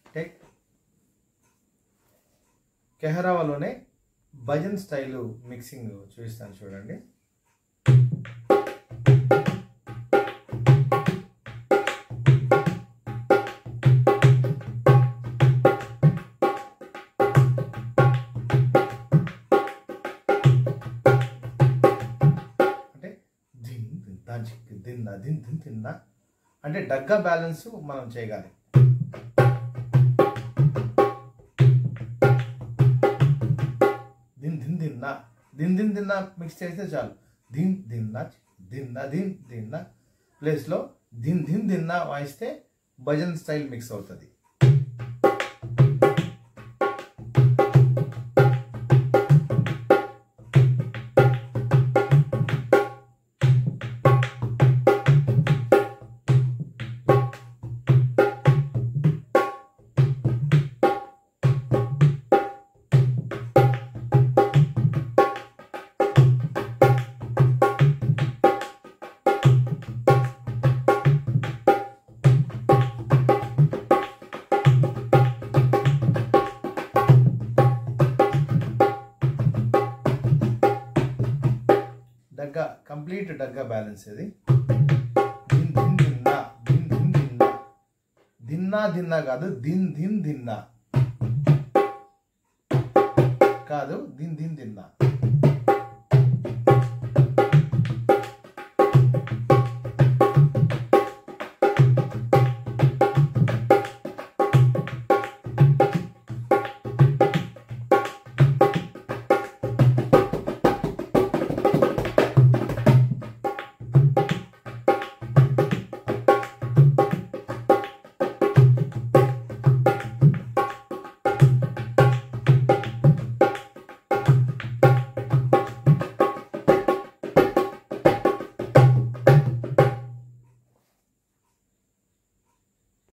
take కెహరావాలోనే bhajan style mixing చూపిస్తాను చూడండి అంటే దిన్ దిందా జిక్ దిందా దిన్ దిన్ దిందా అంటే డగ్గా బ్యాలెన్స్ మనం చేయగాలి దిన్ దిన్ దిన్నా దిన్ దిన్ దిన్నా మిక్స్ చేస్తే చాలు దిన్ దిన్నా దిన్నా దిన్ దిన్నా ప్లేస్లో దిన్ దిన్ దిన్నా వాయిస్తే భజన్ స్టైల్ మిక్స్ అవుతుంది డగ్గా కంప్లీట్ డగ్గా బ్యాలెన్స్ ఇది దిన్ దిన్ దిన్నా దిన్ దిన్ దిన్నా దిన్నా దిన్నా కాదు దిన్ దిన్ దిన్నా కాదు దిన్ దిన్ దిన్నా